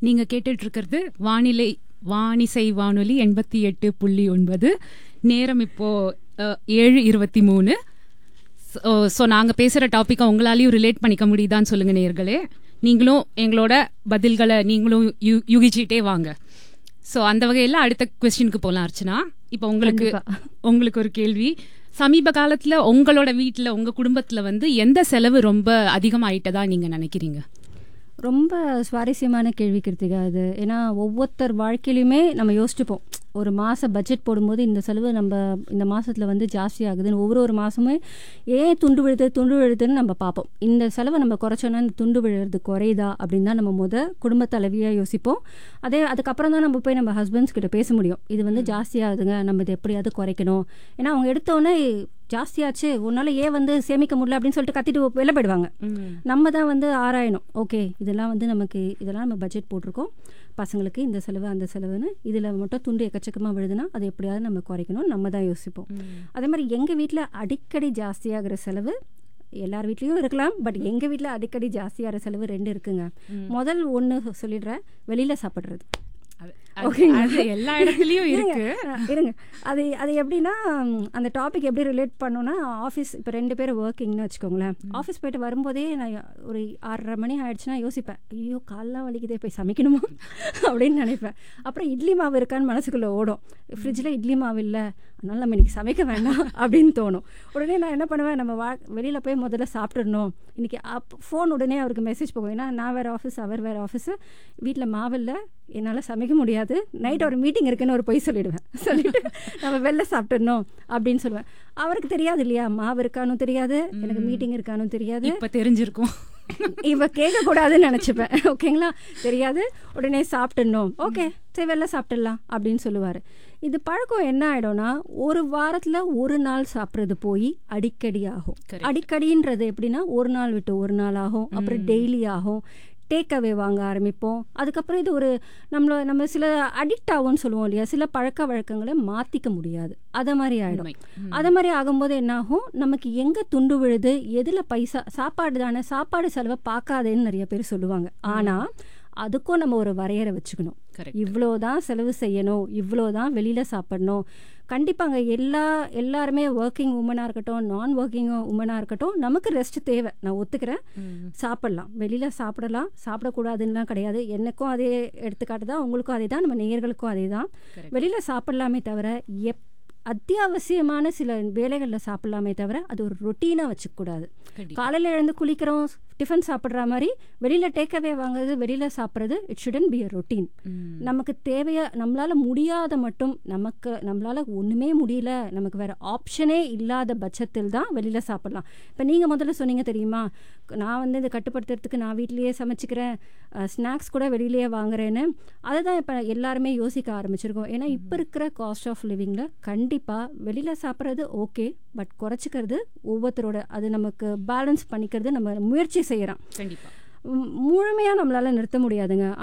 நீங்க கேட்டுட்டு இருக்கிறது வானிலை வானிசை வானொலி எண்பத்தி எட்டு புள்ளி ஒன்பது நேரம் இப்போ அஹ், ஏழு இருபத்தி மூணு ஸோ நாங்கள் பேசுகிற டாப்பிக்கை உங்களாலையும் ரிலேட் பண்ணிக்க முடியுதான்னு சொல்லுங்க நேர்களே நீங்களும் எங்களோட பதில்களை நீங்களும் யூ யூகிச்சிட்டே வாங்க ஸோ அந்த வகையில் அடுத்த கொஸ்டினுக்கு போகலாம் அர்ச்சனா இப்போ உங்களுக்கு உங்களுக்கு ஒரு கேள்வி சமீப காலத்துல உங்களோட வீட்ல உங்க குடும்பத்துல வந்து எந்த செலவு ரொம்ப அதிகமாயிட்டதா நீங்க நினைக்கிறீங்க ரொம்ப சுவாரஸ்யமான கேள்வி கிருத்திகா அது ஏன்னா ஒவ்வொருத்தர் வாழ்க்கையிலுமே நம்ம யோசிச்சுப்போம் ஒரு மாத பட்ஜெட் போடும்போது இந்த செலவு நம்ம இந்த மாதத்தில் வந்து ஜாஸ்தி ஆகுதுன்னு ஒவ்வொரு ஒரு மாதமே ஏன் துண்டு விழுது துண்டு விழுதுன்னு நம்ம பார்ப்போம் இந்த செலவை நம்ம குறைச்சோன்னா இந்த துண்டு விழுறது குறையுதா அப்படின்னு தான் நம்ம முத குடும்ப தலைவியாக யோசிப்போம் அதே அதுக்கப்புறம் தான் நம்ம போய் நம்ம ஹஸ்பண்ட்ஸ் கிட்ட பேச முடியும் இது வந்து ஜாஸ்தியாகுதுங்க நம்ம இதை எப்படியாவது குறைக்கணும் ஏன்னா அவங்க எடுத்தோடனே ஜாஸ்தியாச்சு உன்னால ஏன் வந்து சேமிக்க முடியல அப்படின்னு சொல்லிட்டு கத்திட்டு வெளில போயிடுவாங்க நம்ம தான் வந்து ஆராயணும் ஓகே இதெல்லாம் வந்து நமக்கு இதெல்லாம் நம்ம பட்ஜெட் போட்டிருக்கோம் பசங்களுக்கு இந்த செலவு அந்த செலவுன்னு இதில் மட்டும் துண்டு எக்கச்சக்கமாக விழுதுன்னா அதை எப்படியாவது நம்ம குறைக்கணும் நம்ம தான் யோசிப்போம் அதே மாதிரி எங்கள் வீட்டில் அடிக்கடி ஜாஸ்தியாகிற செலவு எல்லார் வீட்லேயும் இருக்கலாம் பட் எங்கள் வீட்டில் அடிக்கடி ஜாஸ்தியாகிற செலவு ரெண்டு இருக்குங்க முதல் ஒன்று சொல்லிடுறேன் வெளியில் சாப்பிட்றது ஓகேங்க. அது எல்லா இடத்துலயும் இருங்க இருக்கு அஹ் இருங்க அது அது எப்படின்னா ம், அந்த டாபிக் எப்படி ரிலேட் பண்ணோன்னா ஆஃபீஸ் இப்போ ரெண்டு பேரும் ஒர்க்கிங்னு வச்சுக்கோங்களேன் ஆஃபீஸ் போயிட்டு வரும்போதே நான் ஒரு ஆறரை மணி ஆயிடுச்சுன்னா யோசிப்பேன் ஐயோ கால்லாம் வலிக்குதே போய் சமைக்கணுமா அப்படின்னு நினைப்பேன் அப்புறம் இட்லி மாவு இருக்கான்னு மனசுக்குள்ளே ஓடும் ஃப்ரிட்ஜில் இட்லி மாவு இல்லை அதனால நம்ம இன்னைக்கு சமைக்க வேண்டாம் அப்படின்னு தோணும் உடனே நான் என்ன பண்ணுவேன் நம்ம வா வெளியில் போய் முதல்ல சாப்பிட்டுடணும் இன்னைக்கு அப் ஃபோன் உடனே அவருக்கு மெசேஜ் போகும் ஏன்னா நான் வேறு ஆஃபீஸ் அவர் வேறு ஆஃபீஸு வீட்டில் மாவில்லை என்னால் சமைக்க முடியாது நைட் ஒரு மீட்டிங் இருக்குன்னு ஒரு பொய் சொல்லிடுவேன் சொல்லிட்டு நம்ம வெளில சாப்பிட்டுடணும் அப்படின்னு சொல்லுவேன் அவருக்கு தெரியாது இல்லையா மாவு இருக்கானும் தெரியாது எனக்கு மீட்டிங் இருக்கானும் தெரியாது இப்ப தெரிஞ்சிருக்கும் இவ கேட்க கூடாதுன்னு நினச்சிப்பேன் ஓகேங்களா தெரியாது உடனே சாப்பிட்டுடணும் ஓகே சரி வெளில சாப்பிட்டுடலாம் அப்படின்னு சொல்லுவார் இது பழக்கம் என்ன ஆயிடும்னா ஒரு வாரத்தில் ஒரு நாள் சாப்பிட்றது போய் அடிக்கடி ஆகும் Correct. அடிக்கடின்றது எப்படின்னா ஒரு நாள் விட்டு ஒரு நாள் ஆகும் அப்புறம் டெய்லி ஆகும் டேக் அவே வாங்க ஆரம்பிப்போம் அதுக்கப்புறம் இது ஒரு நம்மள நம்ம சில அடிக்ட் ஆகும்னு சொல்லுவோம் இல்லையா சில பழக்க வழக்கங்களை மாற்றிக்க முடியாது அதை மாதிரி ஆகிடும் உண்மை. ம். அது மாதிரி ஆகும்போது என்னாகும் நமக்கு எங்கே துண்டு விழுது எதில் பைசா சாப்பாடு தானே சாப்பாடு செலவை பார்க்காதேன்னு நிறைய பேர் சொல்லுவாங்க ஆனால் அதுக்கும் நம்ம ஒரு வரையறை வச்சுக்கணும் Correct. இவ்வளோ தான் செலவு செய்யணும் இவ்வளோ தான் வெளியில் சாப்பிடணும் கண்டிப்பாங்க எல்லா எல்லாருமே ஒர்க்கிங் உமனாக இருக்கட்டும் நான் ஒர்க்கிங் உமனாக இருக்கட்டும் நமக்கு ரெஸ்ட் தேவை நான் ஒத்துக்கிறேன் ம். சாப்பிடலாம் வெளியில் சாப்பிடலாம் சாப்பிடக்கூடாதுன்னுலாம் கிடையாது எனக்கும் அதே எடுத்துக்காட்டு தான் உங்களுக்கும் அதே தான் நம்ம நேயர்களுக்கும் அதே தான் Correct. வெளியில் சாப்பிடலாமே தவிர எப் அத்தியாவசியமான சில வேலைகளில் சாப்பிடலாமே தவிர அது ஒரு ரொட்டீனாக வச்சுக்கூடாது கண்டிப்பா. காலையில் எழுந்து குளிக்கிறோம் டிஃபன் சாப்பிட்ற மாதிரி வெளியில் டேக்அவே வாங்குறது வெளியில் சாப்பிட்றது it shouldn't be a routine ம். நமக்கு தேவையா நம்மளால முடியாத மட்டும் நமக்கு நம்மளால ஒண்ணுமே முடியல நமக்கு வேற ஆப்ஷனே இல்லாத பட்சத்தில் தான் வெளியில சாப்பிடலாம் இப்போ நீங்க முதல்ல சொன்னீங்க தெரியுமா நான் வந்து இதை கட்டுப்படுத்துறதுக்கு நான் வீட்லயே சமைச்சுக்கிறேன் ஸ்நாக்ஸ் கூட வெளியிலேயே வாங்குறேன்னு அதை தான் இப்போ எல்லாருமே யோசிக்க ஆரம்பிச்சிருக்கோம் ஏன்னா இப்போ இருக்கிற காஸ்ட் ஆஃப் லிவிங்கில் கண்டிப்பாக வெளியில் சாப்பிட்றது ஓகே பட் குறைச்சிக்கிறது ஒவ்வொருத்தரோட அது நமக்கு பேலன்ஸ் பண்ணிக்கிறது நம்ம முயற்சி செய்கிறோம் கண்டிப்பா முழுமையாக நம்மளால நிறுத்த முடியாதுங்க